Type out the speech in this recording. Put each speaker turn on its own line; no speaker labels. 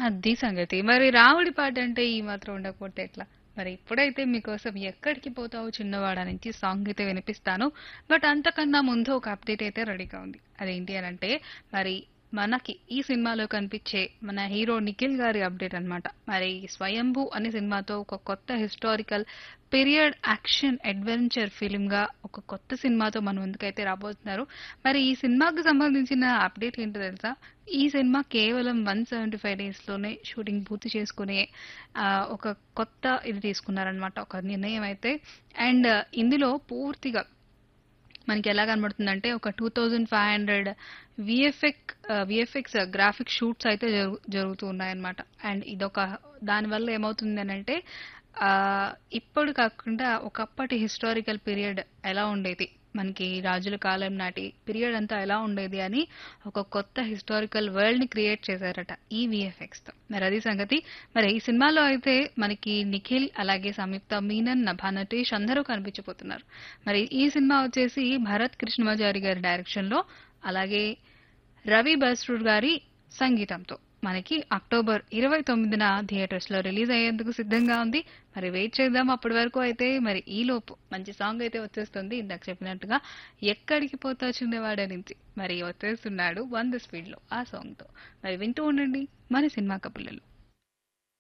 అది సంగతి. మరి రాముడి పాట అంటే ఈ మాత్రం ఉండకపోతే ఎట్లా? మరి ఇప్పుడైతే మీకోసం 'ఎక్కడికి పోతావు చిన్నవాడా' నుంచి సాంగ్ అయితే వినిపిస్తాను. బట్ అంతకన్నా ముందు ఒక అప్డేట్ అయితే రెడీగా ఉంది. అదేంటి అనంటే మరి మనకి ఈ సినిమాలో కనిపించే మన హీరో నిఖిల్ గారి అప్డేట్ అన్నమాట. మరి 'స్వయంభూ' అనే సినిమాతో ఒక కొత్త హిస్టారికల్ పీరియడ్ యాక్షన్ అడ్వెంచర్ ఫిల్మ్‌గా ఒక కొత్త సినిమాతో మన ముందుకైతే రాబోతున్నారు. మరి ఈ సినిమాకి సంబంధించిన అప్డేట్ ఏంటో తెలుసా? ఈ సినిమా కేవలం 175 డేస్‌లోనే షూటింగ్ పూర్తి చేసుకునే ఆహ్, ఒక కొత్త ఇది తీసుకున్నారనమాట. ఒక నిర్ణయం అయితే. అండ్ ఇందులో పూర్తిగా మనకి ఎలా కనబడుతుందంటే ఒక 2500 వీఎఫ్ఎక్ ఆహ్, వీఎఫ్ఎక్స్ గ్రాఫిక్ షూట్స్ అయితే జరుగు జరుగుతూ ఉన్నాయన్నమాట. అండ్ ఇదొక దానివల్ల ఏమవుతుంది అనంటే ఆహ్, ఇప్పుడు కాకుండా ఒకప్పటి హిస్టారికల్ పీరియడ్ ఎలా ఉండేది? మనకి రాజుల కాలం నాటి పీరియడ్ అంతా ఎలా ఉండేది అని ఒక కొత్త హిస్టారికల్ వరల్డ్‌ని క్రియేట్ చేశారట ఈ వీఎఫ్ఎక్స్‌తో. మరి అది సంగతి. మరి ఈ సినిమాలో అయితే మనకి నిఖిల్, అలాగే సంయుక్త మీనన్, నభా నటేష్ అందరూ కనిపించబోతున్నారు. మరి ఈ సినిమా వచ్చేసి భరత్ కృష్ణమాచారి గారి డైరెక్షన్‌లో అలాగే రవి బస్రూర్ గారి సంగీతంతో మనకి అక్టోబర్ 29న థియేటర్స్‌లో రిలీజ్ అయ్యేందుకు సిద్ధంగా ఉంది. మరి వెయిట్ చేద్దాం అప్పటి వరకు అయితే మరి ఈలోపు మంచి సాంగ్ అయితే వచ్చేస్తుంది. ఇందాక చెప్పినట్టుగా 'ఎక్కడికి పోతావు చిన్నవాడా' నుంచి. మరి వచ్చేస్తున్నాడు 100 స్పీడ్‌లో ఆ సాంగ్‌తో. మరి వింటూ ఉండండి మన సినిమా కబుర్లలో.